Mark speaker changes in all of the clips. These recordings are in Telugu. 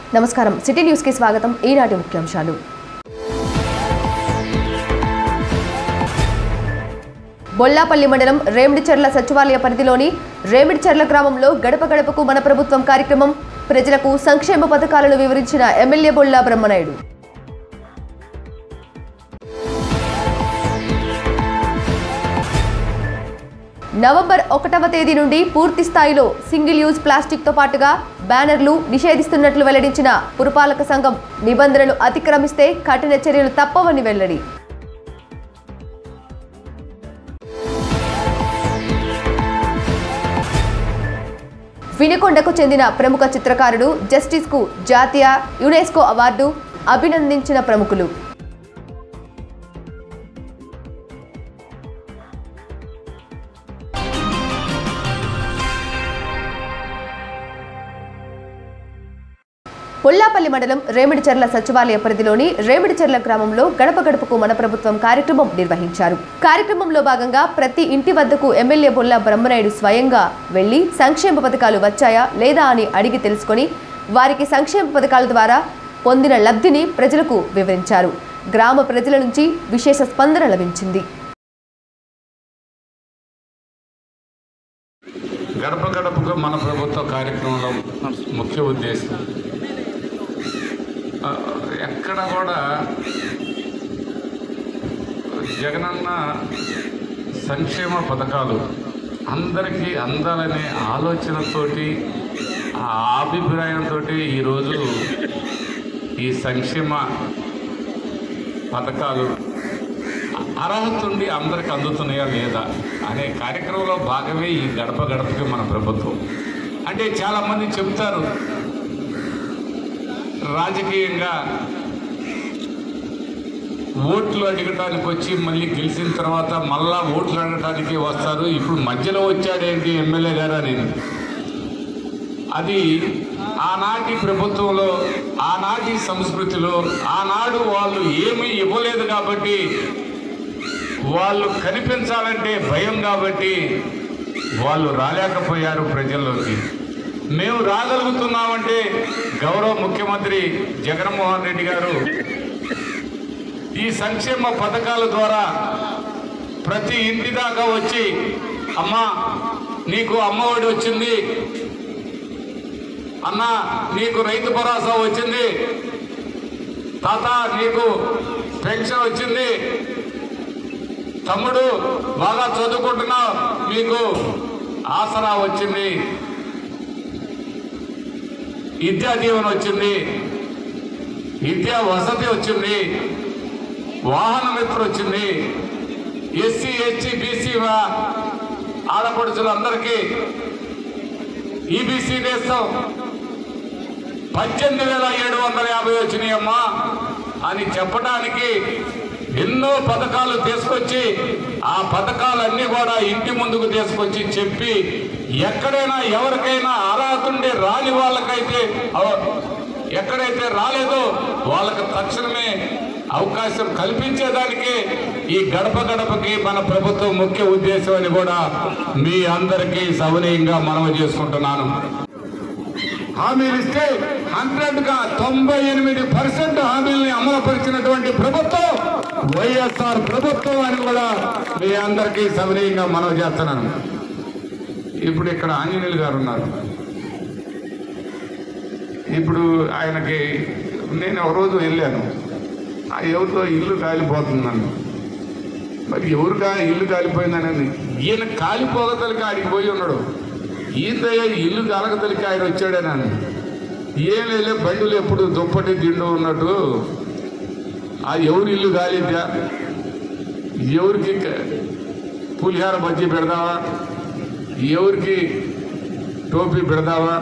Speaker 1: నమస్కారం సిటీ న్యూస్కి స్వాగతం ఈనాటి ముఖ్యాంశాలు బొల్లాపల్లి మండలం రేమిడిచెర్ల సచివాలయ పరిధిలోని రేమిడిచెర్ల గ్రామంలో గడప గడపకు మన ప్రభుత్వం కార్యక్రమం ప్రజలకు సంక్షేమ పథకాలను వివరించిన ఎమ్మెల్యే బొల్లా బ్రహ్మనాయుడు నవంబర్ ఒకటవ తేదీ నుండి పూర్తి స్థాయిలో సింగిల్ యూజ్ ప్లాస్టిక్తో పాటుగా బ్యానర్లు నిషేధిస్తున్నట్లు వెల్లడించిన పురపాలక సంఘం నిబంధనలు అతిక్రమిస్తే కఠిన చర్యలు తప్పవని వెల్లడి వినుకొండకు చెందిన ప్రముఖ చిత్రకారుడు జస్టిస్కు జాతీయ యునెస్కో అవార్డు అభినందించిన ప్రముఖులు పొల్లాపల్లి మండలం రేమిడిచెర్ల సచివాలయ పరిధిలోని రేమిడిచెర్ల గ్రామంలో గడప గడపకు మన ప్రభుత్వం కార్యక్రమం నిర్వహించారు కార్యక్రమంలో భాగంగా ప్రతి ఇంటి వద్దకు ఎమ్మెల్యే బొల్లా బ్రహ్మనాయుడు స్వయంగా వెళ్లి సంక్షేమ పథకాలు వచ్చాయా లేదా అని అడిగి తెలుసుకొని వారికి సంక్షేమ పథకాల ద్వారా పొందిన లబ్ధిని ప్రజలకు వివరించారు గ్రామ ప్రజల నుంచి విశేష స్పందన లభించింది
Speaker 2: గడప గడపకు మన ప్రభుత్వ కార్యక్రమంలో ముఖ్య ఉద్దేశం ఆ, ఎక్కడ కూడా జగనన్న సంక్షేమ పథకాలు అందరికీ అందాలనే ఆలోచనతోటి ఆ అభిప్రాయంతో ఈరోజు ఈ సంక్షేమ పథకాలు అర్హత ఉండి అందరికి అందుతున్నాయా లేదా అనే కార్యక్రమంలో భాగమే ఈ గడప గడపకి మన ప్రభుత్వం అంటే చాలామంది చెబుతారు రాజకీయంగా ఓట్లు అడగటానికి వచ్చి మళ్ళీ గెలిచిన తర్వాత మళ్ళా ఓట్లు అడగటానికి వస్తారు ఇప్పుడు మధ్యలో వచ్చాడేంటి ఎమ్మెల్యే గారు అని అది ఆనాటి ప్రభుత్వంలో ఆనాటి సంస్కృతిలో ఆనాడు వాళ్ళు ఏమీ ఇవ్వలేదు కాబట్టి వాళ్ళు కనిపించాలంటే భయం కాబట్టి వాళ్ళు రాలేకపోయారు ప్రజల్లోకి మేము రాగలుగుతున్నామంటే గౌరవ ముఖ్యమంత్రి జగన్మోహన్ రెడ్డి గారు ఈ సంక్షేమ పథకాల ద్వారా ప్రతి ఇంటి దాకా వచ్చి అమ్మా నీకు అమ్మఒడి వచ్చింది అన్న నీకు రైతు భరోసా వచ్చింది తాత నీకు పెన్షన్ వచ్చింది తమ్ముడు బాగా చదువుకుంటున్నావు మీకు ఆసరా వచ్చింది విద్యా దీవెన వచ్చింది విద్యా వసతి వచ్చింది వాహన మిత్ర వచ్చింది ఎస్సీ హెచ్సి బీసీ ఆడపడుచులందరికీ ఈబీసీ నేస్తాం పద్దెనిమిది వేల ఏడు వందల యాభై వచ్చినాయమ్మా అని చెప్పడానికి ఎన్నో పథకాలు తీసుకొచ్చి ఆ పథకాలన్నీ కూడా ఇంటి ముందుకు తీసుకొచ్చి చెప్పి ఎక్కడైనా ఎవరికైనా అర్హత ఉండి రాని వాళ్ళకైతే అవ- ఎక్కడైతే రాలేదో వాళ్ళకి తక్షణమే అవకాశం కల్పించేదానికి ఈ గడప గడపకి మన ప్రభుత్వం ముఖ్య ఉద్దేశం అని కూడా మీ అందరికీ సవనీయంగా మనవి చేసుకుంటున్నాను హామీలు ఇస్తే హండ్రెడ్ గా తొంభై ఎనిమిది పర్సెంట్ హామీల్ని అమలుపరిచినటువంటి ప్రభుత్వం వైఎస్ఆర్ ప్రభుత్వం అని కూడా మీ అందరికీ సవినీయంగా మనవి చేస్తున్నాను ఇప్పుడు ఇక్కడ ఆంజనేయులు గారు ఉన్నారు ఇప్పుడు ఆయనకి నేను ఒక రోజు వెళ్ళాను ఆ ఎవరితో ఇల్లు కాలిపోతుందని మరి ఎవరు కా ఇల్లు కాలిపోయిందనేది ఈయన కాలిపోగతలకి ఆడికి పోయి ఉన్నాడు ఈతయ్య ఇల్లు కాలగతలకి ఆయన వచ్చాడేనని ఏం లేదు బండులు ఎప్పుడు దుప్పటి దిండు ఉన్నట్టు ఆ ఎవరి ఇల్లు కాలిద్దా ఎవరికి క- పులిహార బజ్జీ పెడదావా ఎవరికి టోపీ పెడదావా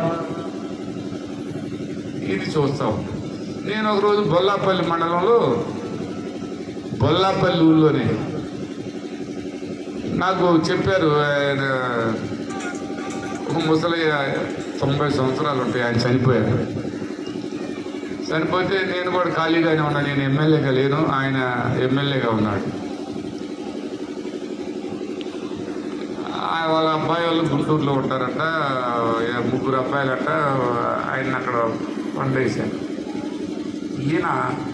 Speaker 2: ఇది చూస్తాం నేను ఒకరోజు బొల్లాపల్లి మండలంలో బొల్లాపల్లి ఊళ్ళోనే నాకు చెప్పారు ఆయన ఒక ముసలి తొంభై సంవత్సరాలు ఉంటాయి ఆయన చనిపోయారు చనిపోతే నేను కూడా ఖాళీగానే ఉన్నా నేను ఎమ్మెల్యేగా లేను ఆయన ఎమ్మెల్యేగా ఉన్నాడు ఆ వాళ్ళ అబ్బాయి వాళ్ళు గుంటూరులో ఉంటారంట ఏ ముగ్గురు అబ్బాయిలంట ఆయన అక్కడ కొండేశారు ఈయన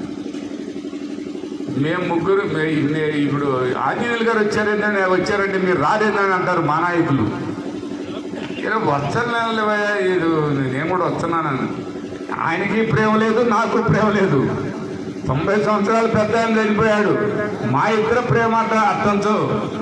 Speaker 2: మేము ముగ్గురు మే- నే- ఇప్పుడు ఆంజనేయులు గారు వచ్చారేంటని వచ్చారంటే మీరు రాలేదని అంటారు మా నాయకులు ఇలా వస్తాను ఇది నేను కూడా వస్తున్నానని ఆయనకి ప్రేమ లేదు నాకు ప్రేమ లేదు తొంభై సంవత్సరాలు పెద్ద ఆయన చనిపోయాడు మా ఇద్దరు ప్రేమ అంట అర్థంతో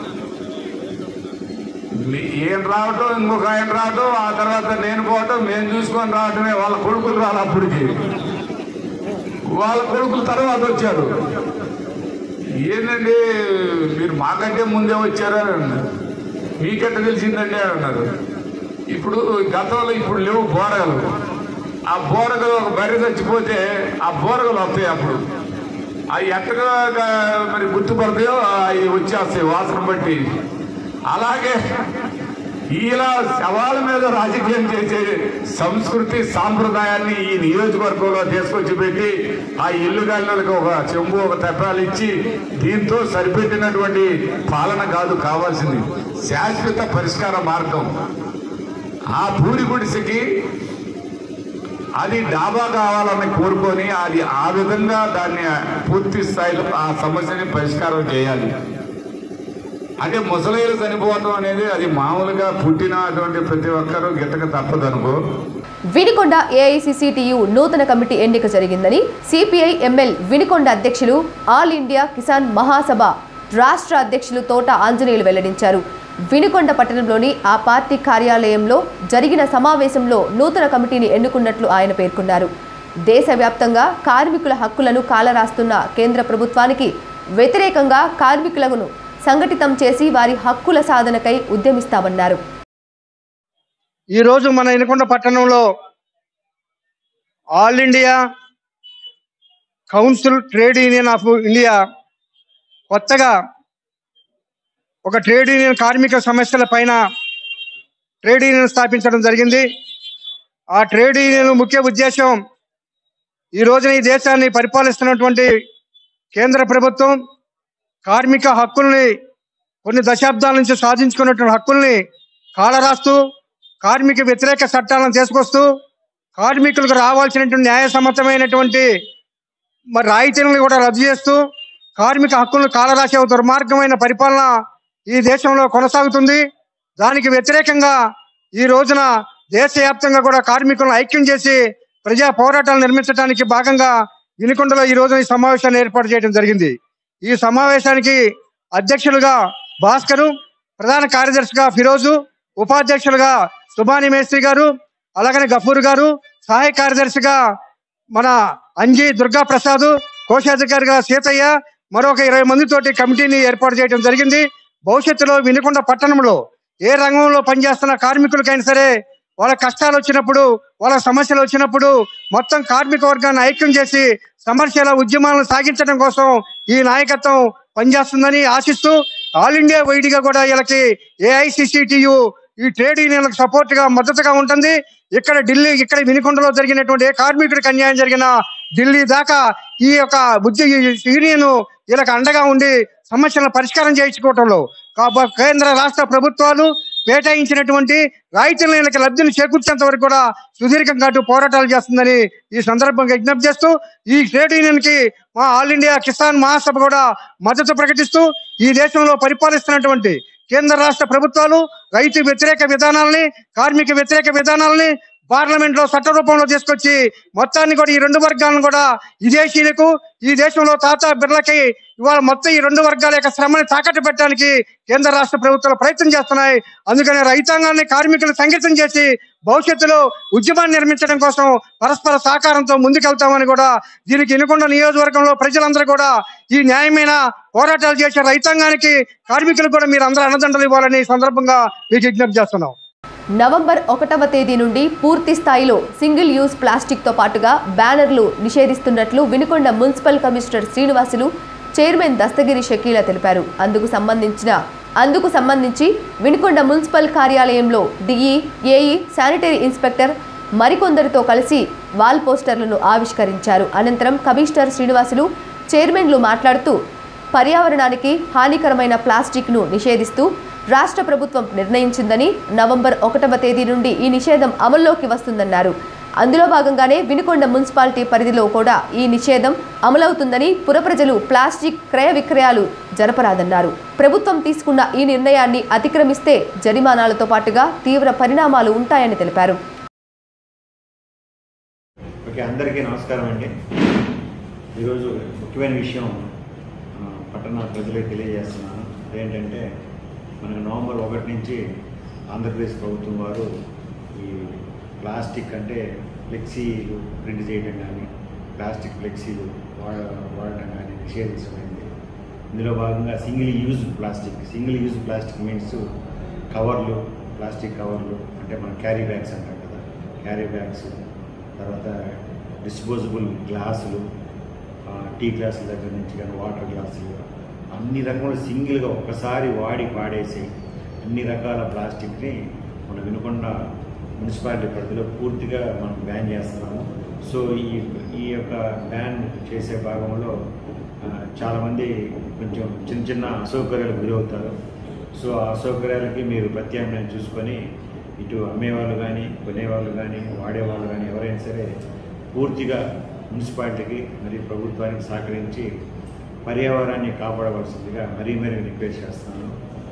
Speaker 2: మీ- ఈయన రావటం ఇంకొక ఆయన రావటం ఆ తర్వాత నేను పోవటం మేము చూసుకొని రావటమే వాళ్ళ కొడుకులు రాలి అప్పటికి వాళ్ళ కొడుకుల తర్వాత వచ్చారు ఏంటండి మీరు మాకంటే ముందే వచ్చారా అని అన్నారు మీకెట్ట తెలిసిందండి అని అన్నారు ఇప్పుడు గతంలో ఇప్పుడు లేవు బోరగలు ఆ బోరగలు ఒక బర్రె చచ్చిపోతే ఆ బోరగలు వస్తాయి అప్పుడు అవి ఎట్టగా మరి గుర్తుపడతాయో అవి వచ్చేస్తాయి వాసన బట్టి అలాగే ఇలా శవాల మీద రాజకీయం చేసే సంస్కృతి సాంప్రదాయాన్ని ఈ నియోజకవర్గంలో తీసుకొచ్చి పెట్టి ఆ ఇల్లు గాలికి ఒక చెంబు ఒక తెప్పాలు ఇచ్చి దీంతో సరిపెట్టినటువంటి పాలన కాదు కావాల్సింది శాశ్వత పరిష్కార మార్గం ఆ పూరి గుడిసెకి అది డాబా కావాలని కోరుకొని అది ఆ విధంగా దాన్ని పూర్తి స్థాయిలో ఆ సమస్యని పరిష్కారం చేయాలి అంటే ముసలీలు చనిపోవటం అనేది అది మామూలుగా పుట్టినటువంటి ప్రతి ఒక్కరూ గిట్టక తప్పదు అనుకో
Speaker 1: వినికొండ ఏఐసిసిటియు నూతన కమిటీ ఎన్నిక జరిగిందని సిపిఐ ఎంఎల్ వినికొండ అధ్యక్షులు ఆల్ ఇండియా కిసాన్ మహాసభ రాష్ట్ర అధ్యక్షులు తోట ఆంజనేయులు వెల్లడించారు వినికొండ పట్టణంలోని ఆ పార్టీ కార్యాలయంలో జరిగిన సమావేశంలో నూతన కమిటీని ఎన్నుకున్నట్లు ఆయన పేర్కొన్నారు దేశవ్యాప్తంగా కార్మికుల హక్కులను కాలరాస్తున్న కేంద్ర ప్రభుత్వానికి వ్యతిరేకంగా కార్మికులను సంఘటితం చేసి వారి హక్కుల సాధనకై ఉద్యమిస్తామన్నారు
Speaker 3: ఈరోజు మన ఎనుకొండ పట్టణంలో all India council trade union of India కొత్తగా ఒక ట్రేడ్ యూనియన్ కార్మిక సమస్యల పైన ట్రేడ్ యూనియన్ స్థాపించడం జరిగింది ఆ ట్రేడ్ యూనియన్ ముఖ్య ఉద్దేశం ఈ రోజున ఈ దేశాన్ని పరిపాలిస్తున్నటువంటి కేంద్ర ప్రభుత్వం కార్మిక హక్కుల్ని కొన్ని దశాబ్దాల నుంచి సాధించుకున్నటువంటి హక్కుల్ని కాలరాస్తూ కార్మిక వ్యతిరేక చట్టాలను తీసుకొస్తూ కార్మికులకు రావాల్సినటువంటి న్యాయసమ్మతమైనటువంటి మరి రాయితీలను కూడా రద్దు చేస్తూ కార్మిక హక్కులను కాలరాసే ఒక దుర్మార్గమైన పరిపాలన ఈ దేశంలో కొనసాగుతుంది దానికి వ్యతిరేకంగా ఈ రోజున దేశవ్యాప్తంగా కూడా కార్మికులను ఐక్యం చేసి ప్రజా పోరాటాలు నిర్మించడానికి భాగంగా వినుకొండలో ఈ రోజున ఈ సమావేశాన్ని ఏర్పాటు చేయడం జరిగింది ఈ సమావేశానికి అధ్యక్షులుగా భాస్కరు ప్రధాన కార్యదర్శిగా ఫిరోజు ఉపాధ్యక్షులుగా సుబాని మేస్త్రి గారు అలాగనే గఫూర్ గారు సహాయ కార్యదర్శిగా మన అంజీ దుర్గా ప్రసాద్ కోశాధికారిగా సీతయ్య మరొక ఇరవై మందితోటి కమిటీని ఏర్పాటు చేయడం జరిగింది భవిష్యత్తులో వినుకొండ పట్టణంలో ఏ రంగంలో పనిచేస్తున్న కార్మికులకైనా సరే వాళ్ళ కష్టాలు వచ్చినప్పుడు వాళ్ళ సమస్యలు వచ్చినప్పుడు మొత్తం కార్మిక వర్గాన్ని ఐక్యం చేసి సమస్యల ఉద్యమాలను సాగించడం కోసం ఈ నాయకత్వం పనిచేస్తుందని ఆశిస్తూ ఆల్ ఇండియా వైడిగా కూడా వీళ్ళకి ఏఐసిసిటియు ఈ ట్రేడ్ యూనియన్లకు సపోర్ట్ గా మద్దతుగా ఉంటుంది ఇక్కడ ఢిల్లీ ఇక్కడ వినుకొండలో జరిగినటువంటి ఏ కార్మికుడికి అన్యాయం జరిగిన ఢిల్లీ దాకా ఈ యొక్క బుద్ధి యూనియన్ వీళ్ళకి అండగా ఉండి సమస్యలను పరిష్కారం చేయించుకోవటంలో కాబ- కేంద్ర రాష్ట్ర ప్రభుత్వాలు కేటాయించినటువంటి రాయితీలను వీళ్ళకి లబ్ధిని చేకూర్చేంత వరకు కూడా సుదీర్ఘంగా అటు పోరాటాలు చేస్తుందని ఈ సందర్భంగా విజ్ఞప్తి చేస్తూ ఈ ట్రేడ్ యూనియన్ కి మా ఆల్ ఇండియా కిసాన్ మహాసభ కూడా మద్దతు ప్రకటిస్తూ ఈ దేశంలో పరిపాలిస్తున్నటువంటి కేంద్ర రాష్ట్ర ప్రభుత్వాలు రైతు వ్యతిరేక విధానాలని కార్మిక వ్యతిరేక విధానాలని పార్లమెంట్ లో చట్ట రూపంలో తీసుకొచ్చి మొత్తాన్ని కూడా ఈ రెండు వర్గాలను కూడా విదేశీయులకు ఈ దేశంలో తాత బిర్లకి ఇవాళ మొత్తం ఈ రెండు వర్గాల యొక్క శ్రమని తాకట్టు పెట్టడానికి కేంద్ర రాష్ట్ర ప్రభుత్వాలు ప్రయత్నం చేస్తున్నాయి అందుకని రైతాంగాన్ని కార్మికులు సంఘటితం చేసి భవిష్యత్తులో ఉద్యమాన్ని నిర్మించడం కోసం పరస్పర సహకారంతో ముందుకెళ్తామని కూడా దీనికి ఎన్నుకొండ నియోజకవర్గంలో ప్రజలందరూ కూడా ఈ న్యాయమైన పోరాటాలు చేసే రైతాంగానికి కార్మికులకు కూడా మీరు అందరూ అన్నదండలు ఇవ్వాలని ఈ సందర్భంగా మీకు విజ్ఞప్తి చేస్తున్నాం
Speaker 1: నవంబర్ ఒకటవ తేదీ నుండి పూర్తి స్థాయిలో సింగిల్ యూజ్ ప్లాస్టిక్తో పాటుగా బ్యానర్లు నిషేధిస్తున్నట్లు Vinukonda municipal commissioner Srinivasulu chairman Dastagiri Shakeela తెలిపారు అందుకు సంబంధించిన అందుకు సంబంధించి వినుకొండ మున్సిపల్ కార్యాలయంలో డిఈ ఏఈ శానిటరీ ఇన్స్పెక్టర్ మరికొందరితో కలిసి వాల్ పోస్టర్లను ఆవిష్కరించారు అనంతరం కమిషనర్ శ్రీనివాసులు చైర్మన్లు మాట్లాడుతూ పర్యావరణానికి హానికరమైన ప్లాస్టిక్ను నిషేధిస్తూ రాష్ట్ర ప్రభుత్వం నిర్ణయించిందని నవంబర్ ఒకటవ తేదీ నుండి ఈ నిషేధం అమల్లోకి వస్తుందన్నారు అందులో భాగంగానే వినుకొండ మున్సిపాలిటీ పరిధిలో కూడా ఈ నిషేధం అమలవుతుందని పుర ప్రజలు ప్లాస్టిక్ క్రయ విక్రయాలు జరపరాదన్నారు ప్రభుత్వం తీసుకున్న ఈ నిర్ణయాన్ని అతిక్రమిస్తే జరిమానాలతో పాటుగా తీవ్ర పరిణామాలు ఉంటాయని తెలిపారు
Speaker 4: ఓకే అందరికీ నమస్కారం అండి ఈరోజు ముఖ్యమైన విషయం ఆ, పట్టణ ప్రజలకు తెలియజేస్తున్నాను అదేంటంటే మనకు నవంబర్ ఒకటి నుంచి ఆంధ్రప్రదేశ్ ప్రభుత్వం వారు ఈ ప్లాస్టిక్ అంటే ఫ్లెక్సీలు ప్రింట్ చేయడం కానీ ప్లాస్టిక్ ఫ్లెక్సీలు వాడ వాడటం కానీ నిషేధించమైంది ఇందులో భాగంగా single use plastic single use plastic means కవర్లు ప్లాస్టిక్ కవర్లు అంటే మన క్యారీ బ్యాగ్స్ అంటాం కదా క్యారీ బ్యాగ్స్ తర్వాత డిస్పోజబుల్ గ్లాసులు ఆ, టీ గ్లాసుల దగ్గర నుంచి కానీ వాటర్ గ్లాసులు అన్ని రకముల సింగిల్గా ఒక్కసారి వాడి పాడేసి అన్ని రకాల ప్లాస్టిక్ని మన వినుకొండ మున్సిపాలిటీ పరిధిలో పూర్తిగా మనం బ్యాన్ చేస్తున్నాము సో ఈ ఈ యొక్క బ్యాన్ చేసే భాగంలో ఆ, చాలామంది కొంచెం చిన్న చిన్న అసౌకర్యాలకు గురవుతారు సో ఆ అసౌకర్యాలకి మీరు ప్రత్యామ్నాయం చూసుకొని ఇటు అమ్మేవాళ్ళు కానీ కొనేవాళ్ళు కానీ వాడేవాళ్ళు కానీ ఎవరైనా సరే పూర్తిగా మున్సిపాలిటీకి మరియు ప్రభుత్వానికి సహకరించి పర్యావరణాన్ని కాపాడవలసిందిగా మరీ మరీ రిక్వెస్ట్ చేస్తున్నాను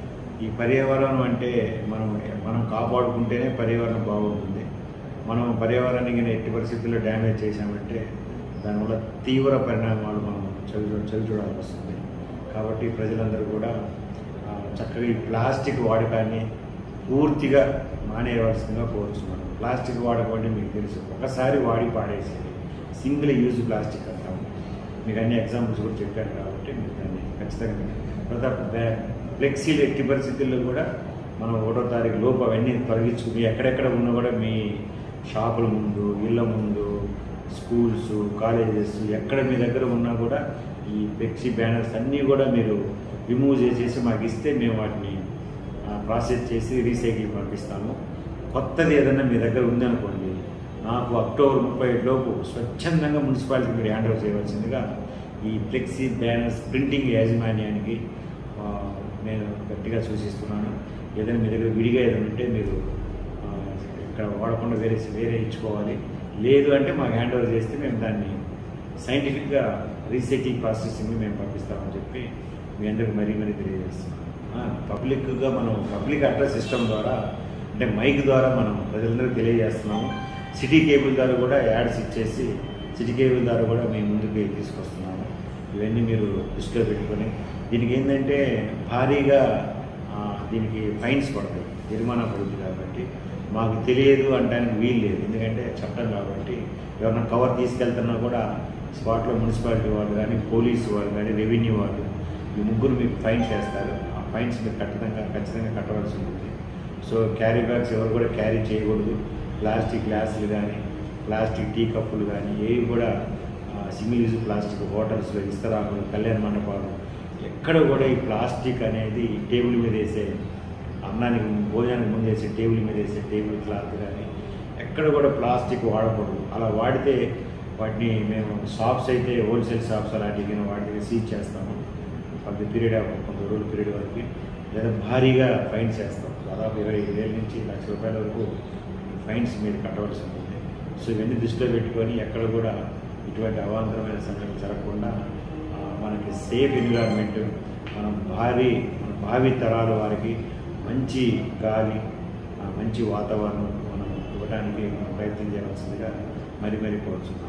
Speaker 4: ఈ పర్యావరణం అంటే మనం మనం కాపాడుకుంటేనే పర్యావరణం బాగుంటుంది మనం పర్యావరణాన్ని కానీ ఎట్టి పరిస్థితుల్లో డ్యామేజ్ చేశామంటే దానివల్ల తీవ్ర పరిణామాలు మనం చవి చవి చూడాల్సి వస్తుంది కాబట్టి ప్రజలందరూ కూడా ఆ, చక్కగా ఈ ప్లాస్టిక్ వాడకాన్ని పూర్తిగా మానేయవలసిందిగా కోరుతున్నాను ప్లాస్టిక్ వాడకం అంటే మీకు తెలుసు ఒకసారి వాడి పాడేసేది సింగిల్ యూజ్ ప్లాస్టిక్ అంటాము మీకు అన్ని ఎగ్జాంపుల్స్ కూడా చెప్పాను కాబట్టి మీరు దాన్ని ఖచ్చితంగా తర్వాత బ్యా- ఫ్లెక్సీలు ఎట్టి పరిస్థితుల్లో కూడా మనం ఒకటో తారీఖు లోపు అవన్నీ తొలగించుకుని ఎక్కడెక్కడ ఉన్నా కూడా మీ షాపుల ముందు ఇళ్ళ ముందు స్కూల్స్ కాలేజెస్ ఎక్కడ మీ దగ్గర ఉన్నా కూడా ఈ ఫ్లెక్సీ బ్యానర్స్ అన్నీ కూడా మీరు రిమూవ్ చేసేసి మాకు ఇస్తే మేము వాటిని ఆ, ప్రాసెస్ చేసి రీసైకిల్ పంపిస్తాము కొత్తది ఏదైనా మీ దగ్గర ఉందనుకోండి నాకు అక్టోబర్ ముప్పై లోపు స్వచ్ఛందంగా మున్సిపాలిటీ మీరు హ్యాండ్ ఓవర్ చేయవలసిందిగా ఈ ఫ్లెక్సీ బ్యానర్స్ ప్రింటింగ్ యాజమాన్యానికి ఆ, నేను గట్టిగా సూచిస్తున్నాను ఏదైనా మీ దగ్గర విడిగా ఏదైనా ఉంటే మీరు ఆ, ఇక్కడ వాడకుండా వేరే వేరే ఇచ్చుకోవాలి లేదు అంటే మాకు హ్యాండ్ ఓవర్ చేస్తే మేము దాన్ని సైంటిఫిక్గా రీసైక్లింగ్ ప్రాసెసింగ్ మేము పంపిస్తామని చెప్పి మీ అందరికి మరీ మరీ తెలియజేస్తున్నాను ఆ, పబ్లిక్గా మనం పబ్లిక్ అడ్రస్ సిస్టమ్ ద్వారా అంటే మైక్ ద్వారా మనం ప్రజలందరికీ తెలియజేస్తున్నాము సిటీ కేబుల్ ద్వారా కూడా యాడ్స్ ఇచ్చేసి సిటీ కేబుల్ ద్వారా కూడా మేము ముందుకు తీసుకొస్తున్నాము ఇవన్నీ మీరు దృష్టిలో పెట్టుకొని దీనికి ఏంటంటే భారీగా ఆ, దీనికి ఫైన్స్ పడతాయి జరిమానా పడుతుంది కాబట్టి మాకు తెలియదు అనడానికి వీలు లేదు ఎందుకంటే చట్టం కాబట్టి ఎవరైనా కవర్ తీసుకెళ్తున్నా కూడా స్పాట్లో మున్సిపాలిటీ వాళ్ళు కానీ పోలీసు వాళ్ళు కానీ రెవెన్యూ వాళ్ళు ఈ ముగ్గురు మీకు ఫైన్ చేస్తారు ఆ ఫైన్స్ మీరు ఖచ్చితంగా ఖచ్చితంగా కట్టవలసి ఉంటుంది సో క్యారీ బ్యాగ్స్ ఎవరు కూడా క్యారీ చేయకూడదు ప్లాస్టిక్ గ్లాసులు కానీ ప్లాస్టిక్ టీ కప్పులు కానీ ఏవి కూడా సింగిల్ యూజ్ ప్లాస్టిక్ హోటల్స్లో ఇస్తరాకులు కళ్యాణ మండపాలు ఎక్కడ కూడా ఈ ప్లాస్టిక్ అనేది టేబుల్ మీద వేసే అన్నానికి భోజనానికి ముందు వేసే టేబుల్ మీద వేసే టేబుల్ క్లాత్ కానీ ఎక్కడ కూడా ప్లాస్టిక్ వాడకూడదు అలా వాడితే వాటిని మేము షాప్స్ అయితే హోల్సేల్ షాప్స్ అలాంటివి కానీ వాటిని సీజ్ చేస్తాము కొంత పీరియడ్ ఆఫ్ కొంత రోజుల పీరియడ్ వరకు లేదా భారీగా ఫైన్స్ వేస్తాం దాదాపు ఇరవై ఐదు వేల నుంచి లక్ష రూపాయల వరకు ఫైన్స్ మీరు కట్టవలసి ఉంటుంది సో ఇవన్నీ దృష్టిలో పెట్టుకొని ఎక్కడ కూడా ఇటువంటి అవాంతరమైన సంఘటనలు జరగకుండా ఆ, మనకి సేఫ్ ఎన్విరాన్మెంట్ మనం భారీ మన భావి తరాల వారికి మంచి గాలి ఆ, మంచి వాతావరణం మనం ఇవ్వడానికి మనం ప్రయత్నం చేయవలసిందిగా మరి మరి కోరుతున్నాను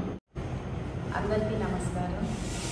Speaker 5: అందరికీ నమస్కారం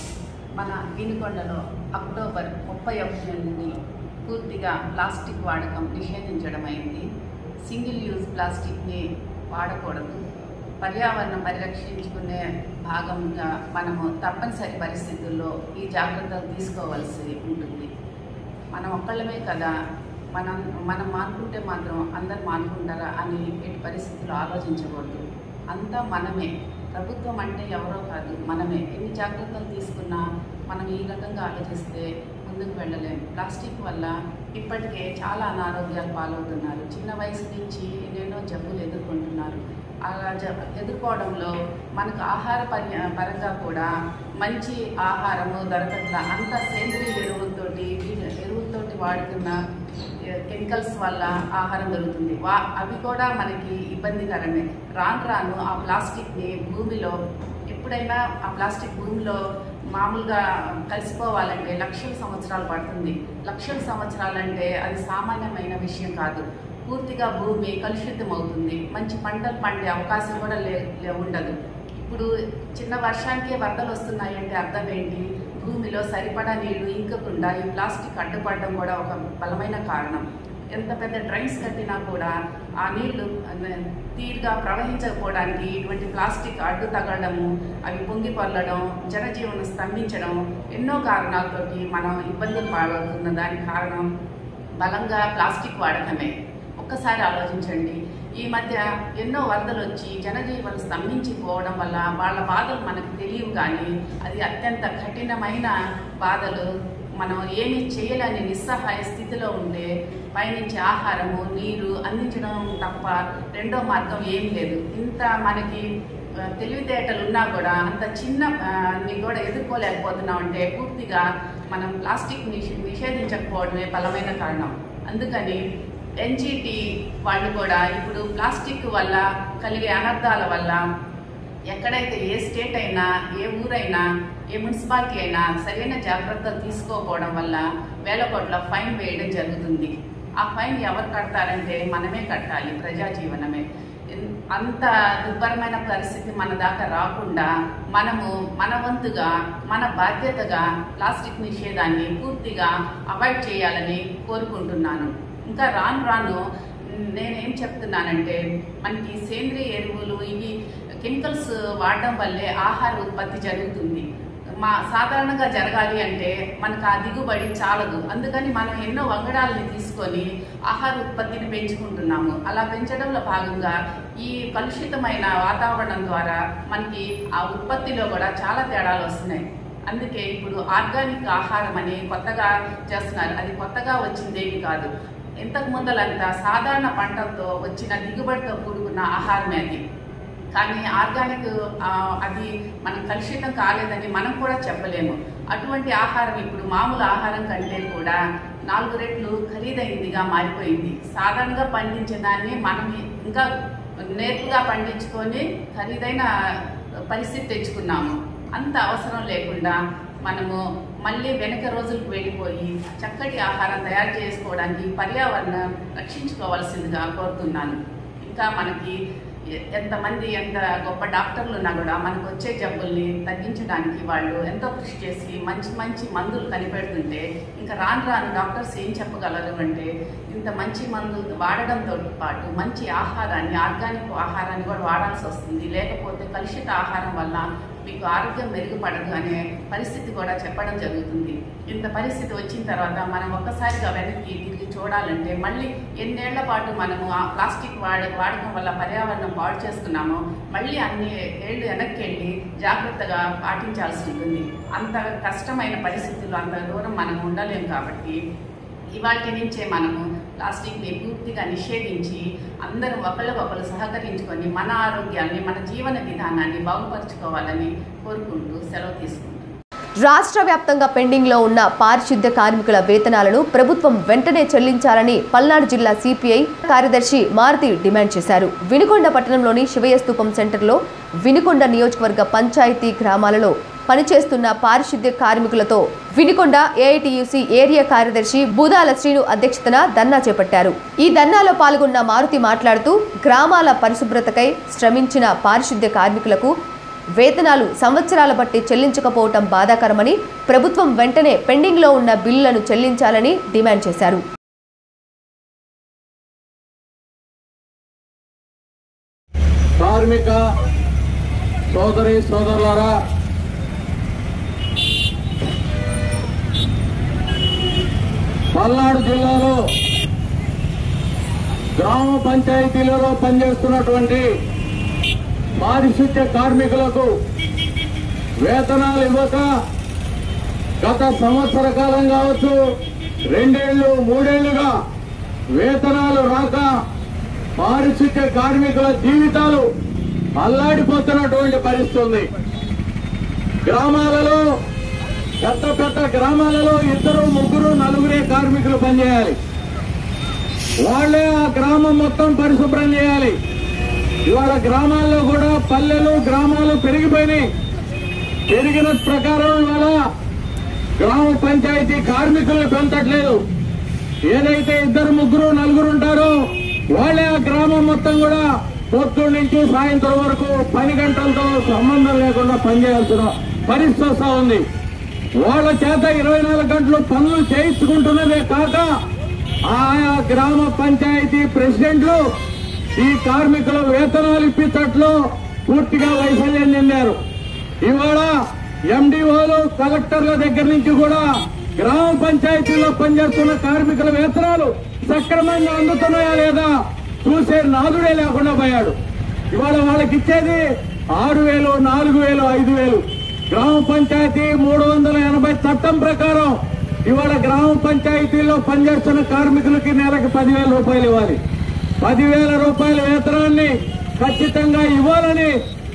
Speaker 5: మన వినుకొండలో అక్టోబర్ ముప్పై ఒకటి నుండి పూర్తిగా ప్లాస్టిక్ వాడకం నిషేధించడం అయింది సింగిల్ యూజ్ ప్లాస్టిక్ని వాడకూడదు పర్యావరణం పరిరక్షించుకునే భాగంగా మనము తప్పనిసరి పరిస్థితుల్లో ఈ జాగ్రత్తలు తీసుకోవాల్సి ఉంటుంది మనం ఒక్కళ్ళమే కదా మనం మనం మానుకుంటే మాత్రం అందరు మానుకుంటారా అని ఎట్టి పరిస్థితుల్లో ఆలోచించకూడదు అంతా మనమే ప్రభుత్వం అంటే ఎవరో కాదు మనమే ఎన్ని జాగ్రత్తలు తీసుకున్నా మనం ఈ రకంగా ఆలోచిస్తే ముందుకు వెళ్ళలేం ప్లాస్టిక్ వల్ల ఇప్పటికే చాలా అనారోగ్యాలు పాలవుతున్నారు చిన్న వయసు నుంచి ఎన్నెన్నో జబ్బులు ఎదుర్కొంటున్నారు అలా జ ఎదుర్కోవడంలో మనకు ఆహార పరి పరంగా కూడా మంచి ఆహారము దొరకట్ల అంత సేంద్రియ ఎరువులతోటి వీటి ఎరువులతోటి వాడుతున్న ఏ, కెమికల్స్ వల్ల ఆహారం దొరుకుతుంది వా అవి కూడా మనకి ఇబ్బందికరమే రాను రాను ఆ ప్లాస్టిక్ని భూమిలో ఎప్పుడైనా ఆ ప్లాస్టిక్ భూమిలో మామూలుగా కలిసిపోవాలంటే లక్షల సంవత్సరాలు పడుతుంది లక్షల సంవత్సరాలంటే అది సామాన్యమైన విషయం కాదు పూర్తిగా భూమి కలుషితం అవుతుంది మంచి పంటలు పండే అవకాశం కూడా లే లే- ఉండదు ఇప్పుడు చిన్న వర్షానికే వరదలు వస్తున్నాయంటే అర్థం ఏంటి భూమిలో సరిపడా నీళ్లు ఇంకకుండా ఈ ప్లాస్టిక్ అడ్డుపడడం కూడా ఒక బలమైన కారణం ఎంత పెద్ద డ్రైన్స్ కట్టినా కూడా ఆ నీళ్లు అన్న- తీరుగా ప్రవహించకపోవడానికి ఇటువంటి ప్లాస్టిక్ అడ్డు తగలడము అవి పొంగి పొల్లడం జనజీవనం స్తంభించడం ఎన్నో కారణాలతోటి మనం ఇబ్బందులు పాలవుతున్న దానికి కారణం బలంగా ప్లాస్టిక్ వాడకమే ఒక్కసారి ఆలోచించండి ఈ మధ్య ఎన్నో వరదలు వచ్చి జనజీవనం స్తంభించిపోవడం వల్ల వాళ్ళ బాధలు మనకు తెలియవు కానీ అది అత్యంత కఠినమైన బాధలు మనం ఏమీ చేయలేని నిస్సహాయ స్థితిలో ఉంటే పైనుంచి ఆహారము నీరు అందించడం తప్ప రెండో మార్గం ఏం లేదు ఇంత మనకి ఆ, తెలివితేటలు ఉన్నా కూడా అంత చిన్న ఆ, ని కూడా ఎదుర్కోలేకపోతున్నాం అంటే పూర్తిగా మనం ప్లాస్టిక్ నిషే నిషేధించకపోవడమే బలమైన కారణం అందుకని ఎన్జిటి వాళ్ళు కూడా ఇప్పుడు ప్లాస్టిక్ వల్ల కలిగే అనర్థాల వల్ల ఎక్కడైతే ఏ స్టేట్ అయినా ఏ ఊరైనా ఏ మున్సిపాలిటీ అయినా సరైన జాగ్రత్తలు తీసుకోకపోవడం వల్ల వేల కోట్ల ఫైన్ వేయడం జరుగుతుంది ఆ ఫైన్ ఎవరు కడతారంటే మనమే కట్టాలి ప్రజా జీవనమే ఎన్- అంత దుర్భరమైన పరిస్థితి మన దాకా రాకుండా మనము మన వంతుగా మన బాధ్యతగా ప్లాస్టిక్ నిషేధాన్ని పూర్తిగా అవాయిడ్ చేయాలని కోరుకుంటున్నాను ఇంకా రాను రాను మ్, నేనేం చెప్తున్నానంటే మనకి సేంద్రియ ఎరువులు ఇవి కెమికల్స్ వాడడం వల్లే ఆహార ఉత్పత్తి జరుగుతుంది మా సాధారణంగా జరగాలి అంటే మనకు ఆ దిగుబడి చాలదు అందుకని మనం ఎన్నో వంగడాలని తీసుకొని ఆహార ఉత్పత్తిని పెంచుకుంటున్నాము అలా పెంచడంలో భాగంగా ఈ కలుషితమైన వాతావరణం ద్వారా మనకి ఆ ఉత్పత్తిలో కూడా చాలా తేడాలు వస్తున్నాయి అందుకే ఇప్పుడు ఆర్గానిక్ ఆహారం అని కొత్తగా చేస్తున్నారు అది కొత్తగా వచ్చిందేమి కాదు ఇంతకు ముందలంతా సాధారణ పంటలతో వచ్చిన దిగుబడితో కూడుకున్న ఆహారమే అది కానీ ఆర్గానిక్ ఆ, అది మనం కలుషితం కాలేదని మనం కూడా చెప్పలేము అటువంటి ఆహారం ఇప్పుడు మామూలు ఆహారం కంటే కూడా నాలుగు రెట్లు ఖరీదైందిగా మారిపోయింది సాధారణంగా పండించే దాన్ని మనం ఇంకా నేర్పుగా పండించుకొని ఖరీదైన పరిస్థితి తెచ్చుకున్నాము అంత అవసరం లేకుండా మనము మళ్ళీ వెనక రోజులకు వెళ్ళిపోయి చక్కటి ఆహారం తయారు చేసుకోవడానికి పర్యావరణం రక్షించుకోవాల్సిందిగా కోరుతున్నాను ఇంకా మనకి ఎ- ఎంతమంది ఎంత గొప్ప డాక్టర్లు ఉన్నా కూడా మనకు వచ్చే జబ్బుల్ని తగ్గించడానికి వాళ్ళు ఎంతో కృషి చేసి మంచి మంచి మందులు కనిపెడుతుంటే ఇంకా రాను రాను డాక్టర్స్ ఏం చెప్పగలరు అంటే ఇంత మంచి మందులు వాడడంతో పాటు మంచి ఆహారాన్ని ఆర్గానిక్ ఆహారాన్ని కూడా వాడాల్సి వస్తుంది లేకపోతే కలుషిత ఆహారం వల్ల మీకు ఆరోగ్యం మెరుగుపడదు అనే పరిస్థితి కూడా చెప్పడం జరుగుతుంది ఇంత పరిస్థితి వచ్చిన తర్వాత మనం ఒక్కసారిగా వెనక్కి తిరిగి చూడాలంటే మళ్ళీ ఎన్నేళ్ల పాటు మనము ఆ ప్లాస్టిక్ వాడ వాడకం వల్ల పర్యావరణం పాడు చేసుకున్నామో మళ్ళీ అన్ని ఏళ్ళు వెనక్కి వెళ్ళి జాగ్రత్తగా పాటించాల్సి ఉంటుంది అంత కష్టమైన పరిస్థితుల్లో అంత దూరం మనం ఉండలేం కాబట్టి ఇవాటి నుంచే మనము ప్లాస్టిక్ని పూర్తిగా నిషేధించి అందరూ ఒకళ్ళకొకరు సహకరించుకొని మన ఆరోగ్యాన్ని మన జీవన విధానాన్ని బాగుపరుచుకోవాలని కోరుకుంటూ సెలవు తీసుకుంటాం
Speaker 1: రాష్ట్ర వ్యాప్తంగా పెండింగ్ లో ఉన్న పారిశుద్ధ్య కార్మికుల వేతనాలను ప్రభుత్వం వెంటనే చెల్లించాలని పల్నాడు జిల్లా సిపిఐ కార్యదర్శి మారుతి డిమాండ్ చేశారు వినుకొండ పట్టణంలోని శివయ్య స్తూపం సెంటర్లో వినుకొండ నియోజకవర్గ పంచాయతీ గ్రామాలలో పనిచేస్తున్న పారిశుద్ధ్య కార్మికులతో వినుకొండ ఏఐటియుసి ఏరియా కార్యదర్శి బూదాల శ్రీను అధ్యక్షతన ధర్నా చేపట్టారు ఈ ధర్నాలో పాల్గొన్న మారుతి మాట్లాడుతూ గ్రామాల పరిశుభ్రతకై శ్రమించిన పారిశుద్ధ్య కార్మికులకు వేతనాలు సంవత్సరాల బట్టి చెల్లించకపోవటం బాధాకరమని ప్రభుత్వం వెంటనే పెండింగ్లో ఉన్న బిల్లులను చెల్లించాలని డిమాండ్ చేశారు
Speaker 6: కార్మిక సోదరి సోదరులారా పల్నాడు జిల్లాలో గ్రామ పంచాయతీలలో పనిచేస్తున్నటువంటి పారిశుద్ధ్య కార్మికులకు వేతనాలు ఇవ్వక గత సంవత్సర కాలం కావచ్చు రెండేళ్లు మూడేళ్లుగా వేతనాలు రాక పారిశుద్ధ్య కార్మికుల జీవితాలు అల్లాడిపోతున్నటువంటి పరిస్థితి ఉంది గ్రామాలలో పెద్ద పెద్ద గ్రామాలలో ఇద్దరు ముగ్గురు నలుగురే కార్మికులు పనిచేయాలి వాళ్ళే ఆ గ్రామం మొత్తం పరిశుభ్రం చేయాలి ఇవాళ గ్రామాల్లో కూడా పల్లెలు గ్రామాలు పెరిగిపోయినాయి పెరిగిన ప్రకారం ఇవాళ గ్రామ పంచాయతీ కార్మికులు పెంచట్లేదు ఏదైతే ఇద్దరు ముగ్గురు నలుగురు ఉంటారో వాళ్ళే ఆ గ్రామం మొత్తం కూడా పొద్దున్న నుంచి సాయంత్రం వరకు పని గంటలతో సంబంధం లేకుండా పనిచేయాల్సిన పరిస్థితి వస్తా ఉంది వాళ్ళ చేత ఇరవై నాలుగు గంటలు పనులు చేయించుకుంటున్నదే కాక ఆయా గ్రామ పంచాయతీ ప్రెసిడెంట్లు ఈ కార్మికుల వేతనాలు ఇప్పించట్లో పూర్తిగా వైఫల్యం చెందారు ఇవాళ ఎండిఓలు కలెక్టర్ల దగ్గర నుంచి కూడా గ్రామ పంచాయతీల్లో పనిచేస్తున్న కార్మికుల వేతనాలు సక్రమంగా అందుతున్నాయా లేదా చూసే నాదుడే లేకుండా పోయాడు ఇవాళ వాళ్ళకి ఇచ్చేది ఆరు వేలు నాలుగు వేలు ఐదు వేలు గ్రామ పంచాయతీ మూడు వందల ఎనభై చట్టం ప్రకారం ఇవాళ గ్రామ పంచాయతీలో పనిచేస్తున్న కార్మికులకి నెలకి పదివేల రూపాయలు ఇవ్వాలి పదివేల రూపాయల వేతనాన్ని ఖచ్చితంగా ఇవ్వాలని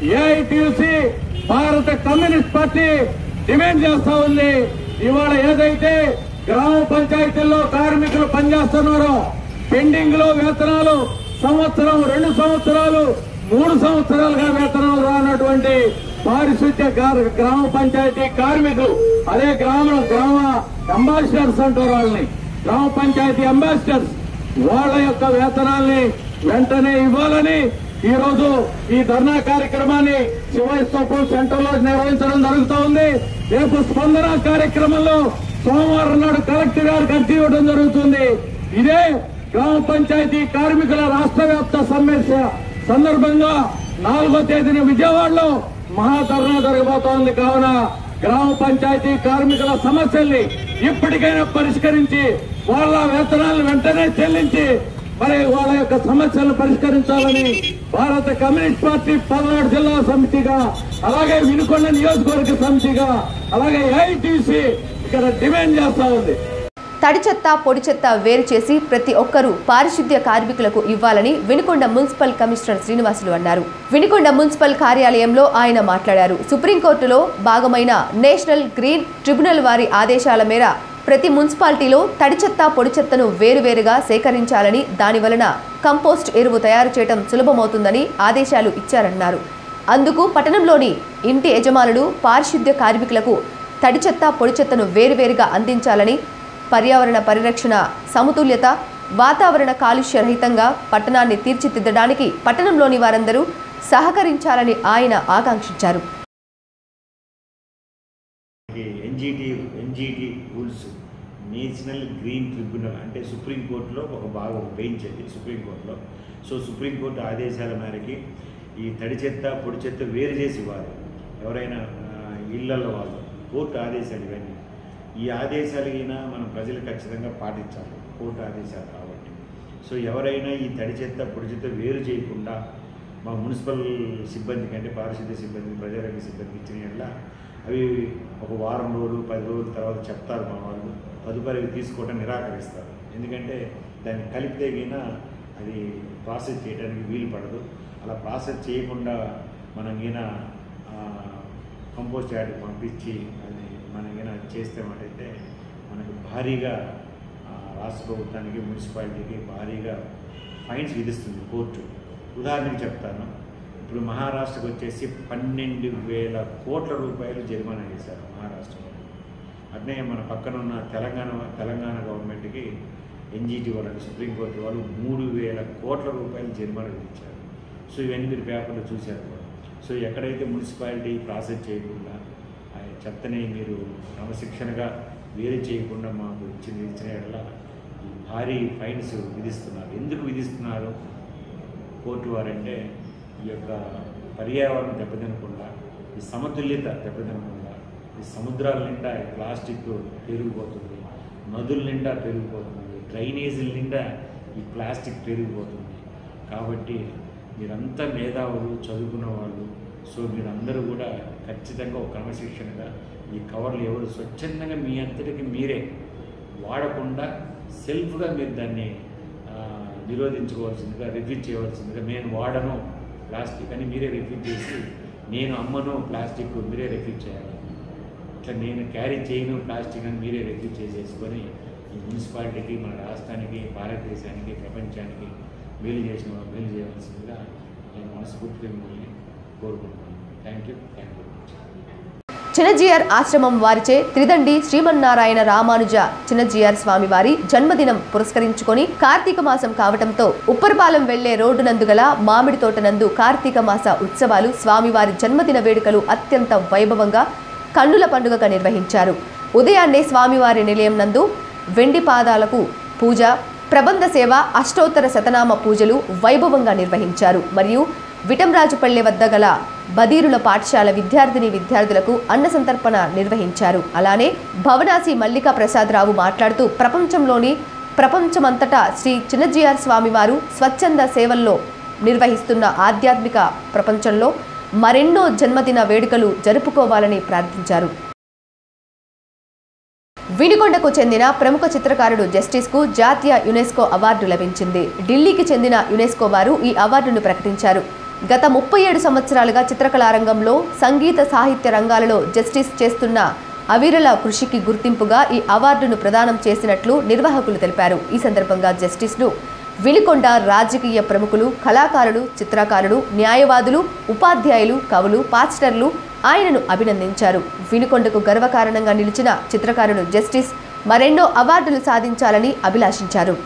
Speaker 6: ఏఐటిసి భారత కమ్యూనిస్ట్ పార్టీ డిమాండ్ చేస్తా ఉంది ఇవాళ ఏదైతే గ్రామ పంచాయతీల్లో కార్మికులు పనిచేస్తున్నారో పెండింగ్ లో వేతనాలు సంవత్సరం రెండు సంవత్సరాలు మూడు సంవత్సరాలుగా వేతనాలు రానటువంటి పారిశుద్ధ్య గార- గ్రామ పంచాయతీ కార్మికులు అదే గ్రామ గ్రామ అంబాసిడర్స్ అంటారు వాళ్ళని గ్రామ పంచాయతీ అంబాసిడర్స్ వాళ్ళ యొక్క వేతనాల్ని వెంటనే ఇవ్వాలని ఈ రోజు ఈ ధర్నా కార్యక్రమాన్ని శివస్తోపు సెంటర్ లో నిర్వహించడం జరుగుతూ ఉంది రేపు స్పందన కార్యక్రమంలో సోమవారం నాడు కలెక్టర్ గారికి అర్జీ ఇవ్వడం జరుగుతుంది ఇదే గ్రామ పంచాయతీ కార్మికుల రాష్ట్ర వ్యాప్త సమ్మె సందర్భంగా నాలుగో తేదీన విజయవాడలో మహాధర్నా జరగబోతోంది కావున గ్రామ పంచాయతీ కార్మికుల సమస్యల్ని ఇప్పటికైనా పరిష్కరించి వాళ్ళ వేతనాలను వెంటనే చెల్లించి మరి వాళ్ళ యొక్క సమస్యలను పరిష్కరించాలని భారత కమ్యూనిస్ట్ పార్టీ పల్నాడు జిల్లా సమితిగా అలాగే వినుకొండ నియోజకవర్గ సమితిగా అలాగే ఐటీసీ ఇక్కడ డిమాండ్ చేస్తా ఉంది
Speaker 1: తడి చెత్త పొడి చెత్త వేరు చేసి ప్రతి ఒక్కరూ పారిశుద్ధ్య కార్మికులకు ఇవ్వాలని వినుకొండ మున్సిపల్ కమిషనర్ శ్రీనివాసులు అన్నారు వినుకొండ మున్సిపల్ కార్యాలయంలో ఆయన మాట్లాడారు సుప్రీంకోర్టులో భాగమైన నేషనల్ గ్రీన్ ట్రిబ్యునల్ వారి ఆదేశాల మేర ప్రతి మున్సిపాలిటీలో తడి చెత్త పొడి చెత్తను వేరువేరుగా సేకరించాలని దాని వలన కంపోస్ట్ ఎరువు తయారు చేయడం సులభమవుతుందని ఆదేశాలు ఇచ్చారన్నారు అందుకు పట్టణంలోని ఇంటి యజమానులు పారిశుద్ధ్య కార్మికులకు తడి చెత్త పొడి చెత్తను వేరువేరుగా అందించాలని పర్యావరణ పరిరక్షణ సమతుల్యత వాతావరణ కాలుష్య రహితంగా పట్టణాన్ని తీర్చిదిద్దడానికి పట్టణంలోని వారందరూ సహకరించాలని ఆయన ఆకాంక్షించారు
Speaker 4: NGT NGT rules national green tribunal అంటే సుప్రీంకోర్టులో ఒక భాగం బెంచ్ అది సుప్రీంకోర్టులో సో సుప్రీంకోర్టు ఆదేశాల మేరకి ఈ తడి చెత్త పొడి చెత్త వేరు చేసి ఇవ్వాలి ఎవరైనా ఆ, ఇళ్లలో వాళ్ళు కోర్టు ఆదేశాలు ఇవన్నీ ఈ ఆదేశాలు అయినా మనం ప్రజలు ఖచ్చితంగా పాటించాలి కోర్టు ఆదేశాలు కాబట్టి సో ఎవరైనా ఈ తడి చెత్త పొడి చెత్త వేరు చేయకుండా మా మున్సిపల్ సిబ్బందికి అంటే పారిశుద్ధ్య సిబ్బంది ప్రజారోగ్య సిబ్బందికి ఇచ్చిన యెడల అవి ఒక వారం రోజులు పది రోజుల తర్వాత చెప్తారు మా వాళ్ళు తదుపరి అవి తీసుకోవడం నిరాకరిస్తారు ఎందుకంటే దాన్ని కలిపితే గిన అది ప్రాసెస్ చేయడానికి వీలు పడదు అలా ప్రాసెస్ చేయకుండా మనం గిన కంపోస్ట్ యార్డ్కి పంపించి అది మనం గిన చేస్తే మాటైతే మనకు భారీగా ఆ, రాష్ట్ర ప్రభుత్వానికి మున్సిపాలిటీకి భారీగా ఫైన్స్ విధిస్తుంది కోర్టు ఉదాహరణకి చెప్తాను ఇప్పుడు మహారాష్ట్రకు వచ్చేసి పన్నెండు వేల కోట్ల రూపాయలు జరిమానా వేశారు మహారాష్ట్రలో అట్నే మన పక్కన ఉన్న తెలంగాణ తెలంగాణ గవర్నమెంట్కి ఎన్జిటి వాళ్ళకి సుప్రీంకోర్టు వాళ్ళు మూడు వేల కోట్ల రూపాయలు జరిమానా విధించారు సో ఇవన్నీ మీరు పేపర్లో చూశారు కూడా సో ఎక్కడైతే మున్సిపాలిటీ ప్రాసెస్ చేయకుండా ఆ చెత్తని మీరు క్రమశిక్షణగా వేరు చేయకుండా మాకు ఇచ్చిన ఇచ్చిన యెడల ఈ భారీ ఫైన్స్ విధిస్తున్నారు ఎందుకు విధిస్తున్నారు కోర్టు వారంటే ఈ యొక్క పర్యావరణం దెబ్బతినకుండా ఈ సమతుల్యత దెబ్బతినకుండా ఈ సముద్రాల నిండా ఈ ప్లాస్టిక్ పెరిగిపోతుంది నదుల నిండా పెరిగిపోతుంది డ్రైనేజీల నిండా ఈ ప్లాస్టిక్ పెరిగిపోతుంది కాబట్టి మీరంతా మేధావులు చదువుకున్న వాళ్ళు సో మీరందరూ కూడా ఖచ్చితంగా ఒక క్రమశిక్షణగా ఈ కవర్లు ఎవరు స్వచ్ఛందంగా మీ అంతటికి మీరే వాడకుండా సెల్ఫ్గా మీరు దాన్ని ఆ, నిరోధించుకోవాల్సిందిగా రిఫ్యూజ్ చేయవలసిందిగా నేను వాడను ప్లాస్టిక్ అని మీరే రిఫ్యూజ్ చేసి నేను అమ్మను ప్లాస్టిక్ మీరే రిఫ్యూజ్ చేయాలి ఇట్లా నేను క్యారీ చేయను ప్లాస్టిక్ అని మీరే రిఫ్యూజ్ చేసేసుకొని
Speaker 7: ఈ మున్సిపాలిటీకి మన రాష్ట్రానికి భారతదేశానికి ప్రపంచానికి మేలు చేసిన వాళ్ళు మేలు చేయవలసిందిగా నేను మనస్ఫూర్తిగా మిమ్మల్ని కోరుకుంటున్నాను thank you thank you
Speaker 1: Chinnajeeyar ఆశ్రమం వారిచే త్రిదండి శ్రీమన్నారాయణ రామానుజ చిన్నజీఆర్ స్వామి వారి జన్మదినం పురస్కరించుకొని కార్తీక మాసం కావటంతో ఉప్పరపాలెం వెళ్లే రోడ్డు నందు గల మామిడి తోట నందు కార్తీక మాస ఉత్సవాలు స్వామివారి జన్మదిన వేడుకలు అత్యంత వైభవంగా కన్నుల పండుగగా నిర్వహించారు ఉదయాన్నే స్వామివారి నిలయం నందు వెండి పాదాలకు పూజ ప్రబంధ సేవ అష్టోత్తర శతనామ పూజలు వైభవంగా నిర్వహించారు మరియు విటంరాజుపల్లె వద్ద గల బదీరుల పాఠశాల విద్యార్థిని విద్యార్థులకు అన్న సంతర్పణ నిర్వహించారు అలానే భవనాసి మల్లికా ప్రసాదరావు మాట్లాడుతూ ప్రపంచంలోని ప్రపంచమంతటా శ్రీ చిన్నజీఆర్ స్వామివారు స్వచ్ఛంద సేవల్లో నిర్వహిస్తున్న ఆధ్యాత్మిక ప్రపంచంలో మరెన్నో జన్మదిన వేడుకలు జరుపుకోవాలని ప్రార్థించారు వినుకొండకు చెందిన ప్రముఖ చిత్రకారుడు జస్టిస్ కు జాతీయ యునెస్కో అవార్డు లభించింది ఢిల్లీకి చెందిన యునెస్కో వారు ఈ అవార్డును ప్రకటించారు గత ముప్పై ఏడు సంవత్సరాలుగా చిత్రకళా రంగంలో సంగీత సాహిత్య రంగాలలో జస్టిస్ చేస్తున్న అవిరల కృషికి గుర్తింపుగా ఈ అవార్డును ప్రదానం చేసినట్లు నిర్వాహకులు తెలిపారు ఈ సందర్భంగా జస్టిస్ను వినుకొండ రాజకీయ ప్రముఖులు కళాకారులు చిత్రకారులు న్యాయవాదులు ఉపాధ్యాయులు కవులు పాస్టర్లు ఆయనను అభినందించారు వినుకొండకు గర్వకారణంగా నిలిచిన చిత్రకారుడు జస్టిస్ మరెన్నో అవార్డులు సాధించాలని అభిలాషించారు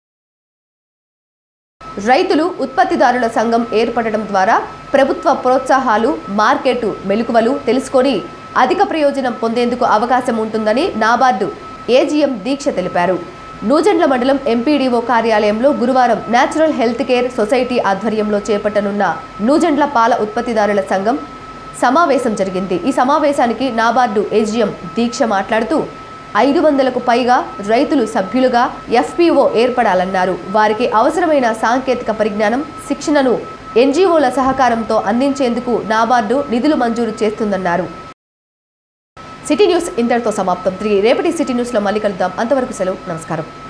Speaker 1: రైతులు ఉత్పత్తిదారుల సంఘం ఏర్పడడం ద్వారా ప్రభుత్వ ప్రోత్సాహాలు మార్కెట్ మెలకువలు తెలుసుకొని అధిక ప్రయోజనం పొందేందుకు అవకాశం ఉంటుందని నాబార్డు ఏజీఎం దీక్ష తెలిపారు నూజెండ్ల మండలం ఎంపీడీఓ కార్యాలయంలో గురువారం నేచురల్ హెల్త్ కేర్ సొసైటీ ఆధ్వర్యంలో చేపట్టనున్న నూజెండ్ల పాల ఉత్పత్తిదారుల సంఘం సమావేశం జరిగింది ఈ సమావేశానికి నాబార్డు ఏజీఎం దీక్ష మాట్లాడుతూ ఐదు వందలకు పైగా రైతులు సభ్యులుగా ఎఫ్పిఓ ఏర్పడాలన్నారు వారికి అవసరమైన సాంకేతిక పరిజ్ఞానం శిక్షణను ఎన్జీఓల సహకారంతో అందించేందుకు నాబార్డు నిధులు మంజూరు చేస్తుందన్నారు సిటీ న్యూస్ ఇంతటితో సమాప్తం తిరిగి రేపటి సిటీ న్యూస్లో మళ్ళీ కలుద్దాం అంతవరకు సెలవు నమస్కారం